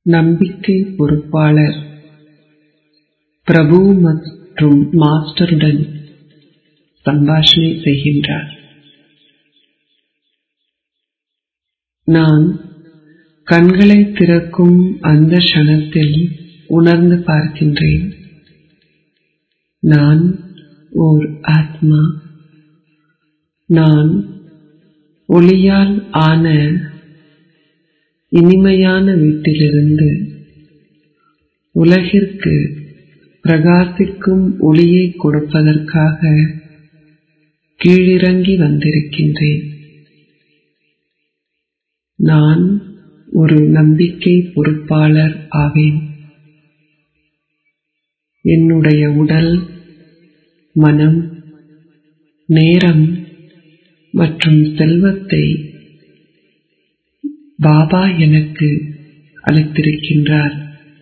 நம்பிக்கை பொறுப்பாளர் பிரபு மற்றும் மாஸ்டருடன் சம்பாஷணை செய்கின்றார் நான் கண்களை திறக்கும் அந்த க்ஷணத்தில் உணர்ந்து பார்க்கின்றேன் நான் ஓர் ஆத்மா நான் ஒளியால் ஆன இனிமையான வீட்டிலிருந்து உலகிற்கு பிரகாசிக்கும் ஒளியை கொடுப்பதற்காக கீழிறங்கி வந்திருக்கின்றேன் நான் ஒரு நம்பிக்கை பொறுப்பாளர் ஆவேன் என்னுடைய உடல் மனம் நேரம் மற்றும் செல்வத்தை பாபா எனக்கு அளித்திருக்கின்றார்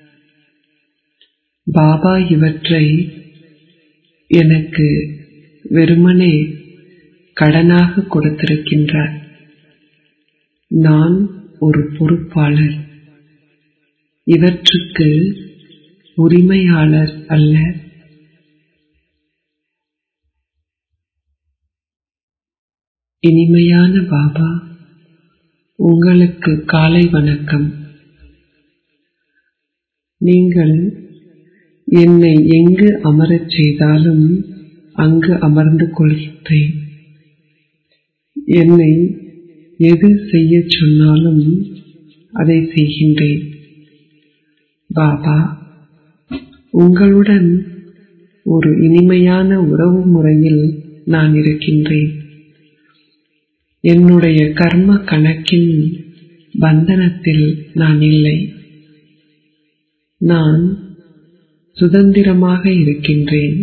பாபா இவற்றை எனக்கு வெறுமனே கடனாக கொடுத்திருக்கின்றார் நான் ஒரு பொறுப்பாளர் இவற்றுக்கு உரிமையாளர் அல்ல இனிமையான பாபா உங்களுக்கு காலை வணக்கம் நீங்கள் என்னை எங்கு அமரச் செய்தாலும் அங்கு அமர்ந்து கொள்கின்றேன் என்னை எது செய்யச் சொன்னாலும் அதை செய்கின்றேன் பாபா உங்களுடன் ஒரு இனிமையான உறவு முறையில் நான் இருக்கின்றேன் என்னுடைய கர்ம கணக்கின் பந்தனத்தில் நான் இல்லை நான் சுதந்திரமாக இருக்கின்றேன்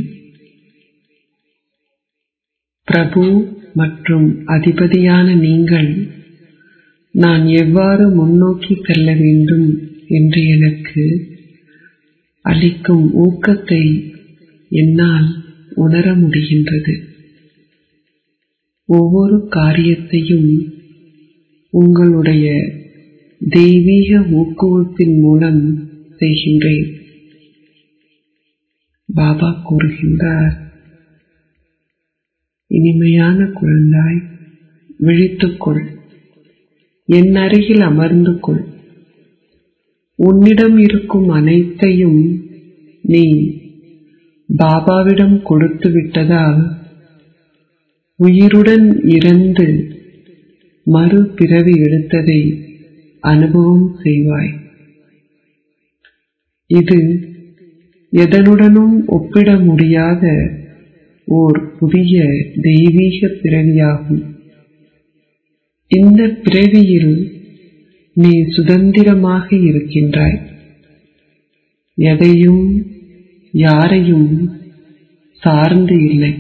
பிரபு மற்றும் அதிபதியான நீங்கள் நான் எவ்வாறு முன்னோக்கி செல்ல வேண்டும் என்று எனக்கு அளிக்கும் ஊக்கத்தை என்னால் உணர முடிகின்றது ஒவ்வொரு காரியத்தையும் உங்களுடைய தெய்வீக ஊக்குவிப்பின் மூலம் செய்கின்றேன் பாபா கூறுகின்றார் இனிமையான குழந்தாய் விழித்துக்கொள் என் அருகில் அமர்ந்து கொள் உன்னிடம் இருக்கும் அனைத்தையும் நீ பாபாவிடம் கொடுத்து விட்டதால் உயிருடன் இறந்து மறுபிறவி எடுத்ததை அனுபவம் செய்வாய் இது எதனுடனும் ஒப்பிட முடியாத ஓர் புதிய தெய்வீக பிறவியாகும் இந்த பிறவியில் நீ சுதந்திரமாக இருக்கின்றாய் எதையும் யாரையும் சார்ந்து இல்லை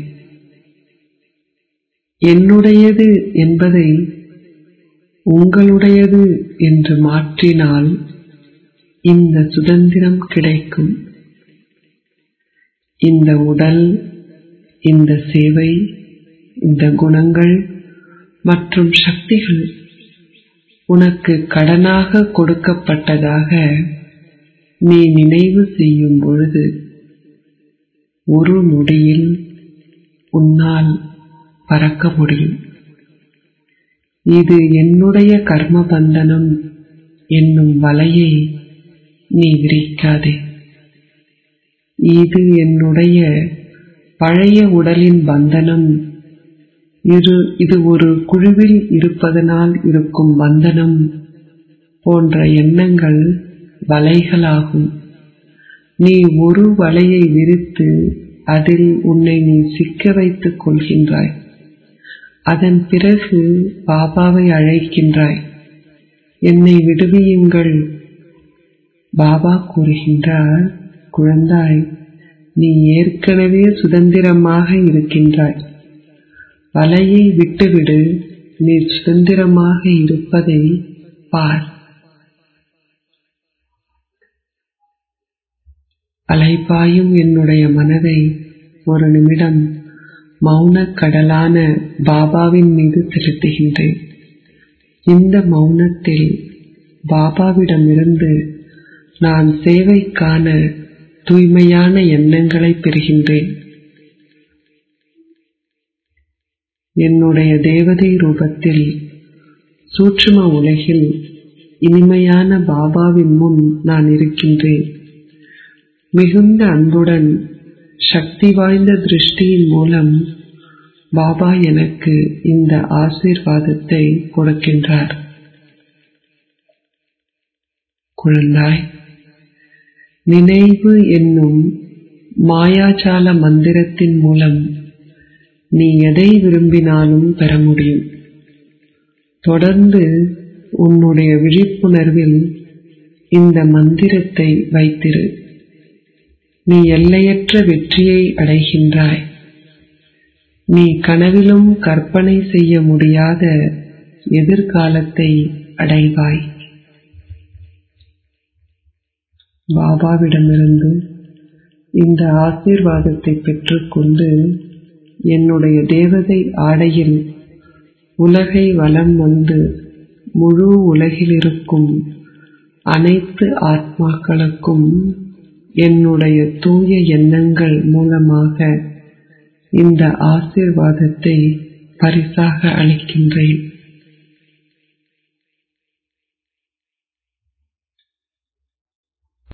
என்னுடையது என்பதை உங்களுடையது என்று மாற்றினால் இந்த சுதந்திரம் கிடைக்கும் இந்த உடல் இந்த சேவை இந்த குணங்கள் மற்றும் சக்திகள் உனக்கு கடனாக கொடுக்கப்பட்டதாக நீ நினைவு செய்யும் பொழுது ஒரு நொடியில் உன்னால் பறக்க முடியும் இது என்னுடைய கர்ம பந்தனம் என்னும் வலையை நீ விரிக்காதே இது என்னுடைய பழைய உடலின் பந்தனம் இரு இது ஒரு குழுவில் இருப்பதனால் இருக்கும் பந்தனம் போன்ற எண்ணங்கள் வலைகளாகும் நீ ஒரு வலையை விரித்து அதில் உன்னை நீ சிக்க வைத்துக் கொள்கின்றாய் அதன் பிறகு பாபாவை அழைக்கின்றாய் என்னை விடுவியுங்கள் பாபா கூறுகின்றார் குழந்தாய் நீ ஏற்கனவே சுதந்திரமாக இருக்கின்றாய் வலையை விட்டுவிடு நீ சுதந்திரமாக இருப்பதை பார் அலைபாயும் என்னுடைய மனதை ஒரு நிமிடம் மௌனக் கடலான பாபாவின் மீது செலுத்துகின்றேன் இந்த மௌனத்தில் பாபாவிடமிருந்து நான் சேவைக்கான தூய்மையான எண்ணங்களை பெறுகின்றேன் என்னுடைய தேவதை ரூபத்தில் சூட்சும உலகில் இனிமையான பாபாவின் முன் நான் இருக்கின்றேன் மிகுந்த அன்புடன் சக்தி வாய்ந்த திருஷ்டியின் மூலம் பாபா எனக்கு இந்த ஆசீர்வாதத்தை கொடுக்கின்றார் குழந்தாய் நினைவு என்னும் மாயாஜால மந்திரத்தின் மூலம் நீ எதை விரும்பினாலும் பெற முடியும் தொடர்ந்து உன்னுடைய விழிப்புணர்வில் இந்த மந்திரத்தை வைத்திரு நீ எல்லையற்ற வெற்றியை அடைகின்றாய் நீ கனவிலும் கற்பனை செய்ய முடியாத எதிர்காலத்தை அடைவாய் பாபாவிடமிருந்து இந்த ஆசீர்வாதத்தை பெற்றுக்கொண்டு என்னுடைய தேவதை ஆடையில் உலகை வலம் வந்து முழு உலகிலிருக்கும் அனைத்து ஆத்மாக்களுக்கும் என்னுடைய தூய எண்ணங்கள் மூலமாக இந்த ஆசீர்வாதத்தை பரிசாக அளிக்கின்றேன்